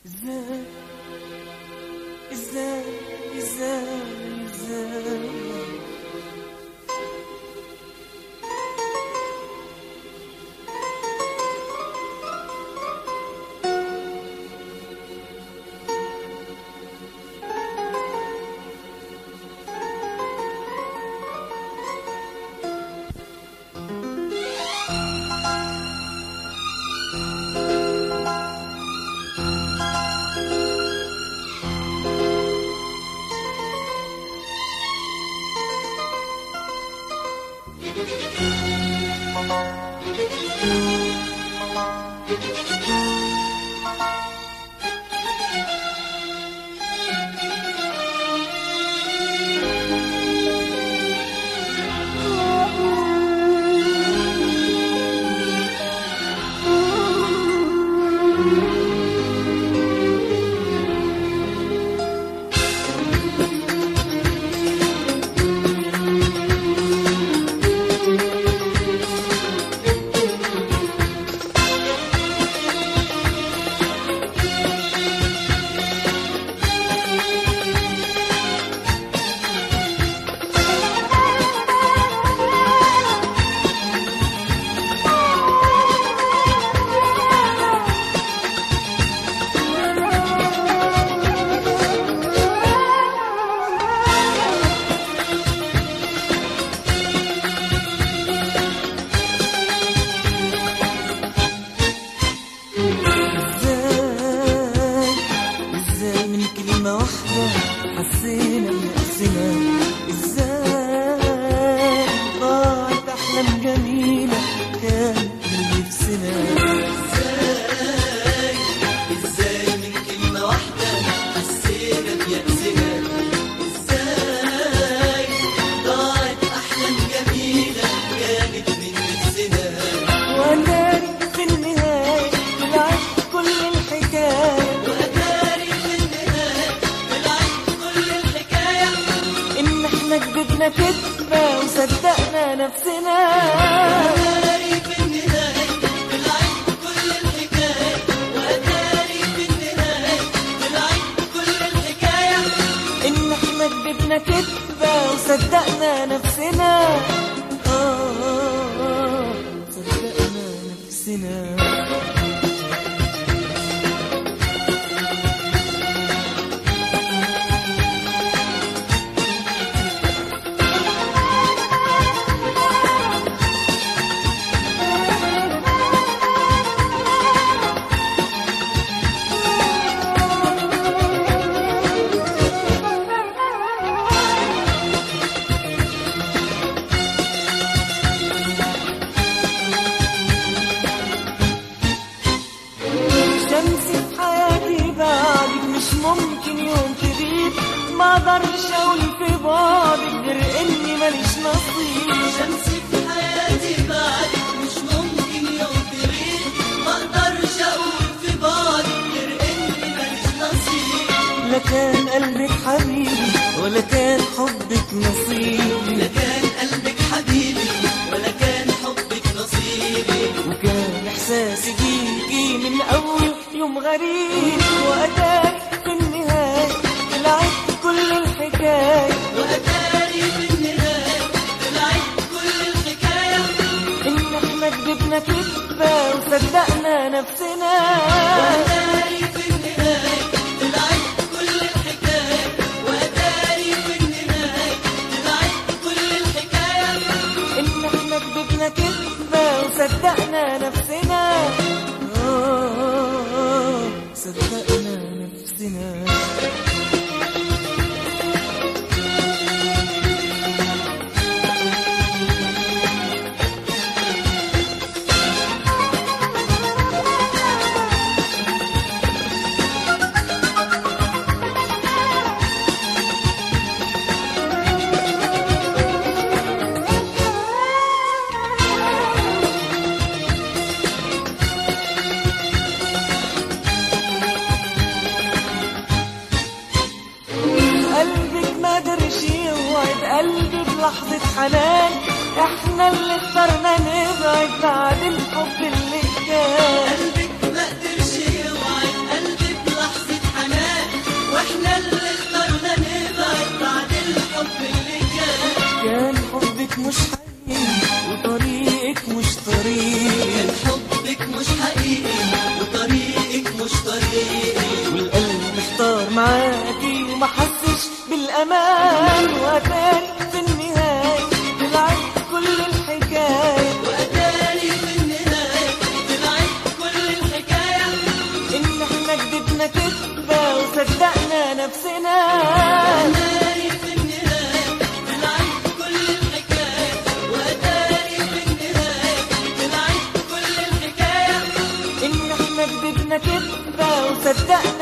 ازاي ازاي ازاي ازاي ازاي ازاي من كلمة واحدة حسينا بنفسنا ازاي ضاعت أحلام جميلة كانت من نفسنا ازاي ازاي من كلمة واحدة حسينا بيأسنا ازاي ضاعت أحلام جميلة كانت من نفسنا وأنا في النهاية طلعت كل الحكاية وأداري في النهاية طلعت كل الحكاية إن إحنا كدبنا كدبة وصدقنا نفسنا وأداري في النهاية طلعت كل الحكاية وأداري في النهاية طلعت كل الحكاية إن إحنا كدبنا كدبة وصدقنا نفسنا آه صدقنا نفسنا شمسي في حياتي بعدك مش ممكن يوم تغيب ما اقدرش اقول في بعدك غير اني ماليش نصيب شمسي في حياتي بعدك مش ممكن يوم تغيب ما اقدرش اقول في بعدك غير اني ماليش نصيب لا كان قلبك حبيبي ولا كان حبك نصيبي لا كان قلبك حبيبي ولا كان حبك نصيبي وكان احساسي بيكي من اول يوم غريب واتاك في النهايه طلعت كل الحكايه واتاري في النهايه طلعت كل الحكايه ان احنا كدبنا كدبه وصدقنا نفسنا واتاري في النهايه طلعت كل الحكايه واتاري في النهايه طلعت كل الحكايه ان احنا كدبنا كدبه وصدقنا نفسنا آه، صدقنا نفسنا قلبك ما درش يوعد قلبي بلحظة حنان احنا اللي اخترنا نبعد بعد الحب اللي كان قلبك ما قدرش يوعد قلبي بلحظة وما حسش بالامان واتاري في النهايه طلعت كل الحكايه وأتاري في النهاية طلعت كل الحكاية ان احنا كدبنا كدبه وصدقنا نفسنا وأتاري في النهاية طلعت كل الحكاية وأتاري في النهاية طلعت كل الحكاية ان احنا كدبنا كدبه وصدقنا